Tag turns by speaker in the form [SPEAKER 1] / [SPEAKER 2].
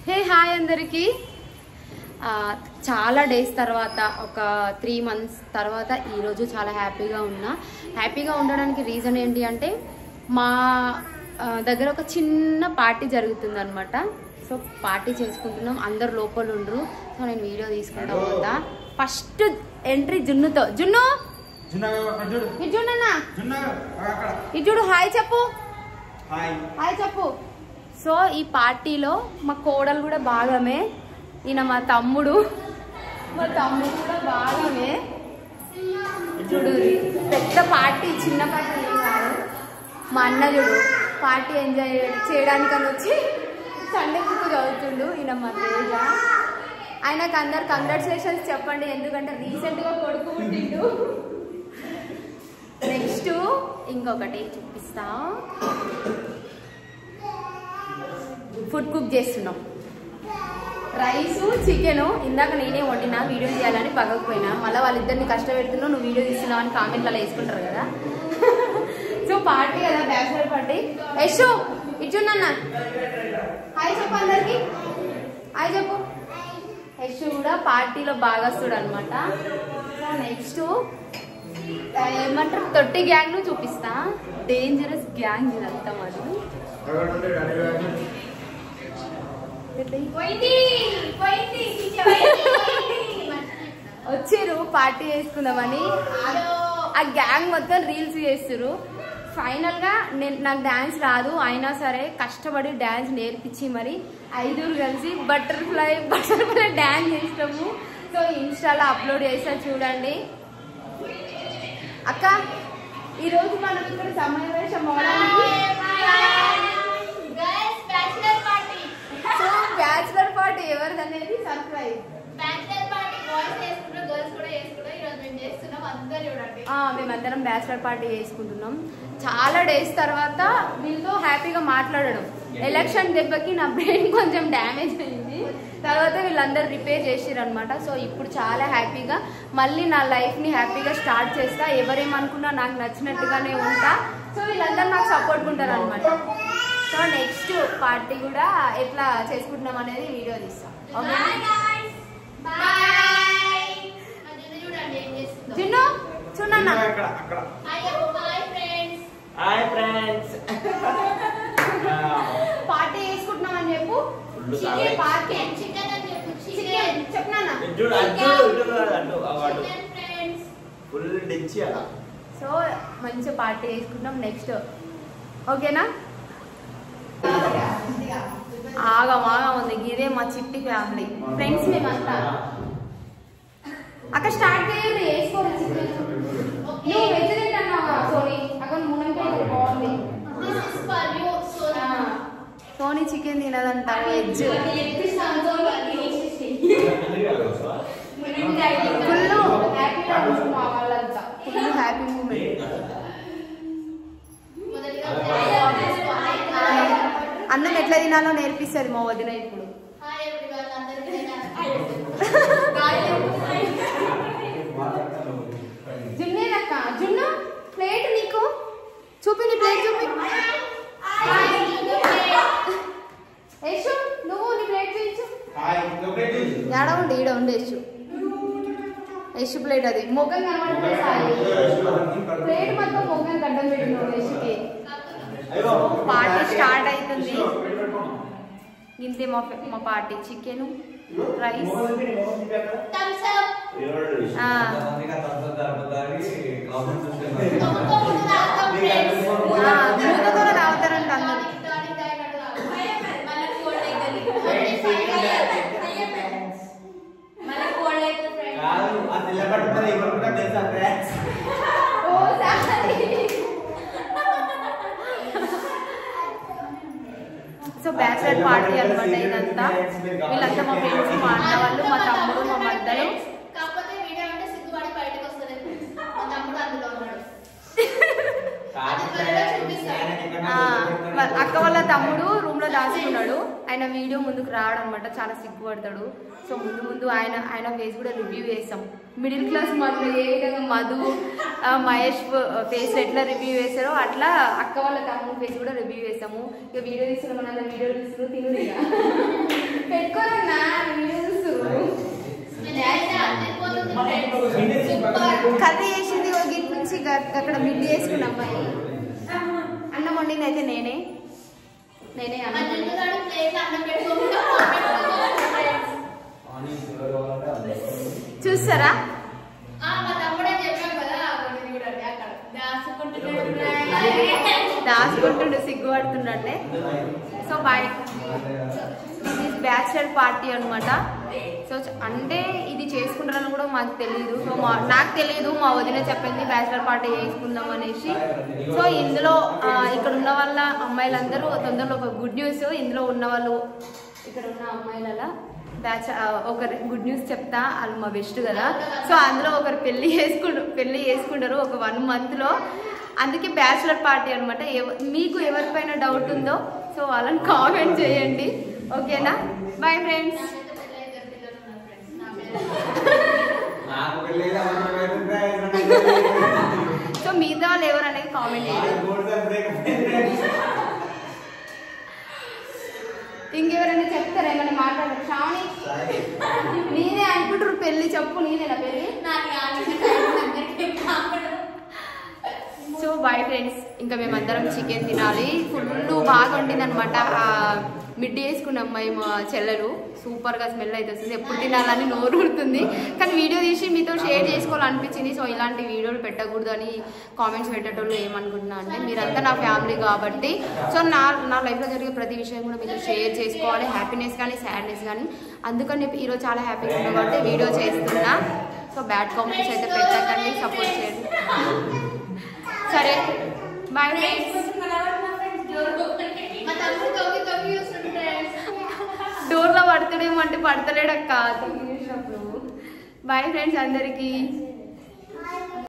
[SPEAKER 1] Hey hi అందరికీ ఆ, చాలా డేస్ తర్వాత ఒక త్రీ మంత్స్ తర్వాత ఈరోజు చాలా హ్యాపీగా ఉన్నా హ్యాపీగా ఉండడానికి రీజన్ ఏంటి అంటే మా ఆ, దగ్గర ఒక చిన్న పార్టీ జరుగుతుంది అనమాట సో పార్టీ చేసుకుంటున్నాం అందరు లోపల ఉండరు సో నేను వీడియో తీసుకుంటా పోతా ఫస్ట్ ఎంట్రీ జున్నుతో జున్ను
[SPEAKER 2] జున్నగా అక్కడ చూడు
[SPEAKER 1] ఇది జున్నన్నా
[SPEAKER 2] జున్నగా అక్కడ
[SPEAKER 1] ఇది చూడు హాయ్ చెప్పు
[SPEAKER 2] హాయ్
[SPEAKER 1] హాయ్ చెప్పు సో ఈ పార్టీలో మా కోడలు కూడా భాగమే ఈయన మా తమ్ముడు మా తమ్ముడు కూడా భాగమే చూడు పెద్ద పార్టీ చిన్న పార్టీ ఏం కాదు మా అన్న చూడు పార్టీ ఎంజాయ్ చేయడానికని వచ్చి సండే బుక్ చదువుతుండు ఈయన మా తేజ ఆయనకు అందరు కంగ్రాచులేషన్స్ చెప్పండి ఎందుకంటే రీసెంట్గా కొడుకు పుట్టిండు నెక్స్ట్ ఇంకొకటి చూపిస్తా ఫుడ్ కుక్ చేస్తున్నాం రైస్ చికెన్ ఇందాక నేనే వండినా వీడియో తీయాలని పగకపోయినా మళ్ళీ వాళ్ళిద్దరిని కష్టపెడుతున్నావు నువ్వు వీడియో తీస్తున్నావు అని కామెంట్లలో వేసుకుంటారు కదా సో పార్టీ కదా బ్యాచులర్ పార్టీ యశు ఇచ్చున్నా హాయ్ చెప్పు అందరికి హాయ్ చెప్పు యశు కూడా పార్టీలో భాగస్తుడు అనమాట సో నెక్స్ట్ ఏమంటారు తొట్టి గ్యాంగ్ ను చూపిస్తా డేంజరస్ గ్యాంగ్ ఇదంతా మాది వచ్చిర్రు పార్టీ చేసుకుందామని ఆ గ్యాంగ్ మొత్తం రీల్స్ చేస్తురు ఫైనల్ గా నేను నాకు డాన్స్ రాదు అయినా సరే కష్టపడి డాన్స్ నేర్పించి మరి ఐదుగురు కలిసి బటర్ఫ్లై బటర్ఫ్లై డాన్స్ చేస్తాము సో ఇన్స్టాలో అప్లోడ్ చేస్తా చూడండి అక్క ఈరోజు మనం ఇక్కడ సమావేశం అవడానికి సో బ్యాచులర్ పార్టీ ఎవరిది అనేది సర్ప్రైజ్ మేమందరం బ్యాచులర్ పార్టీ చేసుకుంటున్నాం చాలా డేస్ తర్వాత వీళ్ళతో హ్యాపీగా మాట్లాడడం ఎలక్షన్ దెబ్బకి నా బ్రెయిన్ కొంచెం డ్యామేజ్ అయింది తర్వాత వీళ్ళందరూ రిపేర్ చేసిర్రు అనమాట సో ఇప్పుడు చాలా హ్యాపీగా మళ్ళీ నా లైఫ్ని హ్యాపీగా స్టార్ట్ చేస్తా ఎవరేమనుకున్నా నాకు నచ్చినట్టుగానే ఉంటా సో వీళ్ళందరూ నాకు సపోర్ట్ ఉంటారు అనమాట సో నెక్స్ట్ పార్టీ కూడా ఎట్లా చేసుకుంటున్నాం అనేది వీడియో తీస్తాం ఓకే చిన్ను చూడన్నా
[SPEAKER 2] అక్కడ అక్కడ
[SPEAKER 3] హాయ్ ఫ్రెండ్స్
[SPEAKER 1] పార్టీ చేసుకుంటున్నాం అని చెప్పు
[SPEAKER 3] Full
[SPEAKER 1] chicken
[SPEAKER 3] savage.
[SPEAKER 1] Party chicken చెప్పనా
[SPEAKER 3] చూడు అడ్డు ఇటు అడ్డు అవాడు ఫుల్ డించి అలా
[SPEAKER 1] సో మంచి పార్టీ చేసుకుంటాం నెక్స్ట్ ఓకేనా ఆగం ఆగం ఉంది ఇదే మా చిట్టి ఫ్యామిలీ ఫ్రెండ్స్ మేమంతా అక్కడ స్టార్ట్ చేయండి వేసుకోరు చికెన్ నువ్వు వెజ్ తింటున్నావా సోనీ అక్కడ మునంకాయ బాగుంది సోనీ చికెన్ తినదంట వెజ్ ఫుల్ హ్యాపీగా ఉంటుంది మా వాళ్ళంతా ఫుల్ హ్యాపీ మూమెంట్ అన్నం ఎట్లా తినాలో నేర్పిస్తుంది మా వదిన ఇప్పుడు జున్నేనక్క జున్ను ప్లేట్ నీకు చూపి నీ ప్లేట్ చూపి యశు నువ్వు నీ ప్లేట్ చూపించు
[SPEAKER 2] హాయ్ ఒకటి
[SPEAKER 1] ఏడ ఉండి ఈడ ఉండి యశు యశు ప్లేట్ అది మొగ్గం కనబడుతుంది సాయి ప్లేట్ మొత్తం మొగ్గం గడ్డం పెట్టినాడు యశుకి పార్టీ స్టార్ట్ అవుతుంది ఇంతే మా మా పార్టీ చికెన్ రైస్ ఆ. మూతతో తాగుతారంట అందరు
[SPEAKER 3] కాదు ఆ నిలబడుతుంది ఇక్కడ కూడా తెలుసా friends
[SPEAKER 1] oh sorry so bachelor party అనమాట ఇదంతా వీళ్ళంతా మా ఫ్రెండ్స్ మా అన్న వాళ్ళు మా తమ్ముడు మా మద్దలు
[SPEAKER 4] కాకపోతే వీడియో అంటే సిగ్గుపడి బయటకు వస్తుంది మా తమ్ముడు అందులో ఉన్నాడు
[SPEAKER 3] కాదు
[SPEAKER 1] ఆ, వాళ్ళ అక్క వాళ్ళ తమ్ముడు రూమ్ లో దాచుకున్నాడు ఆయన వీడియో ముందుకు రావడం అనమాట చాలా సిగ్గుపడతాడు సో ముందు ముందు ఆయన ఆయన ఫేస్ కూడా రివ్యూ చేస్తాం మిడిల్ క్లాస్ మధు ఏ విధంగా మధు ఆ, మహేష్ ఫేస్ ఎట్లా రివ్యూ చేస్తారో అట్లా అక్క వాళ్ళ తమ్ముడు ఫేస్ కూడా రివ్యూ చేస్తాము ఇక వీడియో తీసుకున్న మన వీడియో తీసుకుని తిను ఇక కర్రీ వేసింది ఒక గిట్ నుంచి గ- అక్కడ మిడ్ చేసుకున్న అమ్మాయి అన్నం వండింది అయితే నేనే నేనే అన్నం వండింది.
[SPEAKER 4] అన్నంటున్నాడు ప్లేట్ అన్నం పెట్టుకోకుండా పెట్టుకోవాలి.
[SPEAKER 1] చూస్తారా
[SPEAKER 4] ఆ, మా తమ్ముడే చెప్పాం కదా ఒకటి చూడండి అక్కడ దాచుకుంటున్నాడు
[SPEAKER 1] దాచుకుంటుండు సిగ్గుపడుతుండే so boy this is bachelor party అనమాట సో చ- అంటే ఇది చేసుకుంటారని కూడా మాకు తెలియదు సో మా నాకు తెలియదు మా వదిన చెప్పింది బ్యాచిలర్ పార్టీ చేసుకుందాం అనేసి సో ఇందులో ఆ, ఇక్కడ ఉన్న వాళ్ళ అమ్మాయిలందరూ తొందరలో ఒక గుడ్ న్యూస్ ఇందులో ఉన్న వాళ్ళు ఇక్కడ ఉన్న అమ్మాయిల బ్యాచ్ ఆ, ఒకరు గుడ్ న్యూస్ చెప్తా వాళ్ళు మా బెస్ట్ కదా సో అందులో ఒకరు పెళ్లి చేసుకుంటారు పెళ్లి చేసుకుంటారు ఒక వన్ మంత్లో అందుకే బ్యాచులర్ పార్టీ అనమాట మీకు ఎవరిపైన డౌట్ ఉందో సో వాళ్ళని కామెంట్ చేయండి ఓకేనా బాయ్ ఫ్రెండ్స్
[SPEAKER 4] నాకైతే పెళ్ళి ఇద్దరు పిల్లలు ఉన్నారు ఫ్రెండ్స్ నా పేరు
[SPEAKER 3] నాకు పెళ్ళి అవ్వలేదు.
[SPEAKER 1] సో మిగతా వాళ్ళు ఎవరు అనేది కామెంట్ చేయండి
[SPEAKER 3] నాకు మూడు సార్లు break అయింది.
[SPEAKER 1] ఇంకెవరైనా చెప్తారా ఏమైనా మాట్లాడారు శ్రావణి నేనే అనుకుంటారు పెళ్లి చెప్పు నేనేనా పెళ్లి
[SPEAKER 4] నాకు ఆలోచన టైం అందరికీ కావాలి.
[SPEAKER 1] సో బాయ్ ఫ్రెండ్స్ ఇంకా మేమందరం చికెన్ తినాలి ఫుల్ బాగా వండింది అనమాట మిడ్ వేసుకున్న అమ్మాయి మా చెల్లెలు సూపర్గా స్మెల్ అయితే వస్తుంది ఎప్పుడు తినాలని నోరు ఊరుతుంది కానీ వీడియో తీసి మీతో షేర్ చేసుకోవాలనిపించింది సో ఇలాంటి వీడియోలు పెట్టకూడదు అని కామెంట్స్ పెట్టేటోళ్ళు ఏమనుకుంటున్నా అంటే మీరంతా నా ఫ్యామిలీ కాబట్టి సో నా నా లైఫ్లో జరిగే ప్రతి విషయం కూడా మీతో షేర్ చేసుకోవాలి హ్యాపీనెస్ కానీ సాడ్నెస్ కానీ అందుకని చెప్పి ఈరోజు చాలా హ్యాపీగా ఉన్నా కాబట్టి వీడియో చేస్తున్నా సో బ్యాడ్ కామెంట్స్ అయితే పెట్టకండి సపోర్ట్ చేయండి సరే బాయ్ ఫ్రెండ్స్
[SPEAKER 4] మా తమ్ముడు తొంగి తొంగి చూస్తుంటాడు
[SPEAKER 1] డోర్లో పడతాడేమో అంటే పడతలేడక్క తొంగి చూసినప్పుడు బాయ్ ఫ్రెండ్స్ అందరికీ